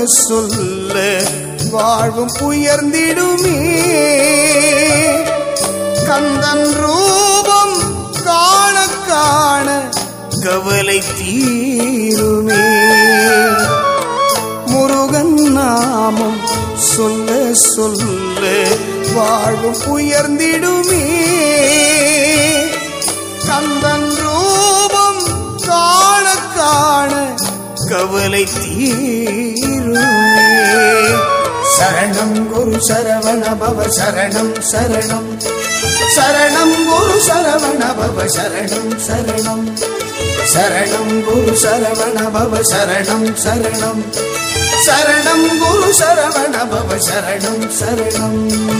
சொல்ல வாழ்வும் உயர்ந்திடுமே கந்தன் ரூபம் காண காண கவலை தீருமே முருகன் நாமம் சொல்ல சொல்ல வாழ்வும் உயர்ந்திடுமே கந்தன் ரூபம் காண காண கவலை தீருமே சரணம் குரு சரவண பவ சரணம் சரணம் சரணம் குரு சரவண பவ சரணம் சரணம் சரணம் குரு சரவண பவ சரணம் சரணம் சரணம் குரு சரவண பவ சரணம் சரணம்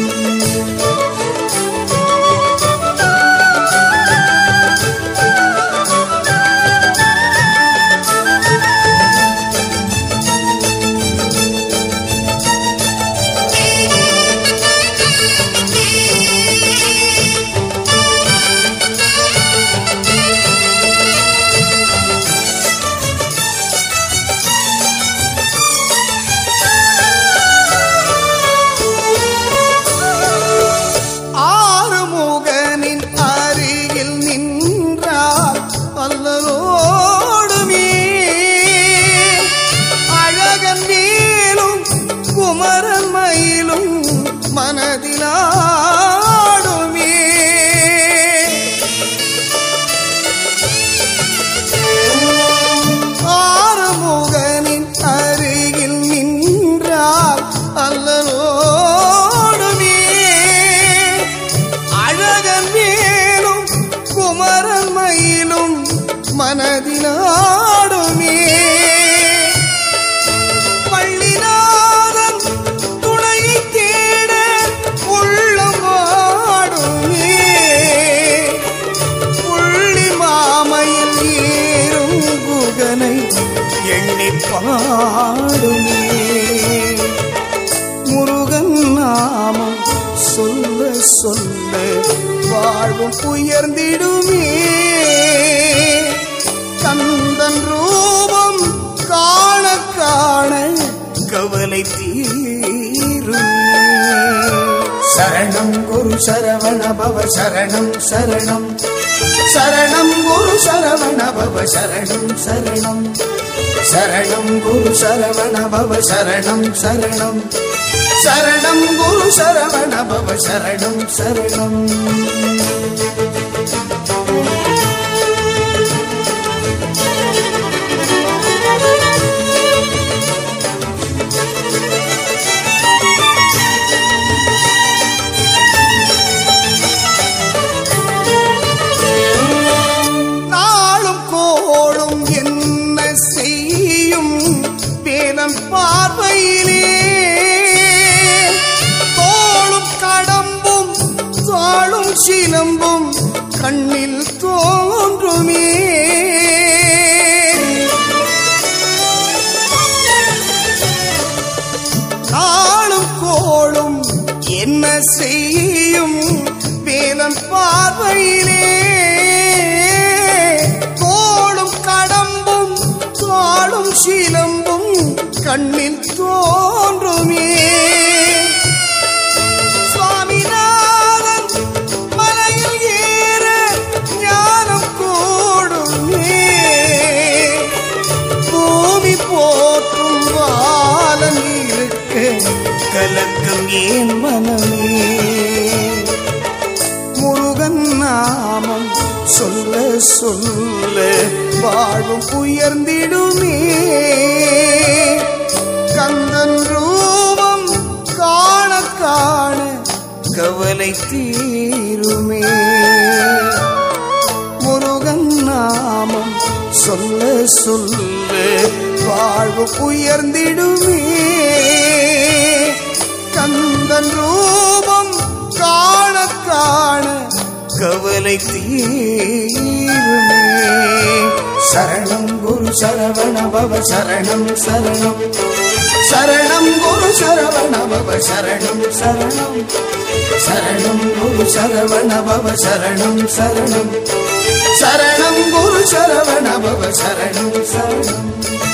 ஆறுமுகனின் அருகில் நின்றார் அல்லலோடுமே அழகன் மேலும் குமரன் மயிலும் மனதிலாடுமே ஆறுமுகனின் அருகில் நின்றார் அல்லலோடுமே அழகன் மேலும் குமரன் மயிலும் மனதிலாடுமே பள்ளிநாதன் துணையை தேட உள்ளம் ஆடுமே புள்ளி மாமையில் ஏறும் குகனை எண்ணி பாடுமே முருகன் நாமம் சொல்ல சொல்ல வாழ்வும் உயர்ந்திடுமே கந்தன் ரூபம் காண காண கவலை தீருமே சரணம் குரு சரவண பவ சரணம் சரணம் சரணம் குரு சரவண பவ சரணம் சரணம் சரணம் குரு சரவண பவ சரணம் சரணம் சரணம் குரு சரவண பவ சரணம் சரணம் நாளும் கோளும் என்ன செய்யும் வேதம் பார்வையிலே தோளும் கடம்பும் தாளும் சிலம்பும் கண்ணில் தோன்றுமே நாளும் கோளும் என்ன செய்யும் வேதம் பார்வையிலே கோளும் கடம்பும் தாளும் சிலம்பும் கண்ணில் தோன்றுமே சுவாமிநாதன் மலையில் ஏற ஞானம் கூடுமே பூமி போற்றும் வாழன் இருக்க கலக்கம் ஏன் மனமே முருகன் நாமம் சொல்ல சொல்ல வாழும் உயர்ந்திடுமே கந்தன் ரூபம் காண காண கவலை தீருமே முருகன் நாமம் சொல்ல சொல்ல வாழ்வு உயர்ந்திடுமே கந்தன் ரூபம் காண காண கவலை தீருமே சரணம் குரு சரவண பவ சரணம் சரணம் சரணம் குரு சரவண பவ சரணம் சரணம் சரணம் குரு சரவண பவ சரணம் சரணம் சரணம் குரு சரவண பவ சரணம் சரணம்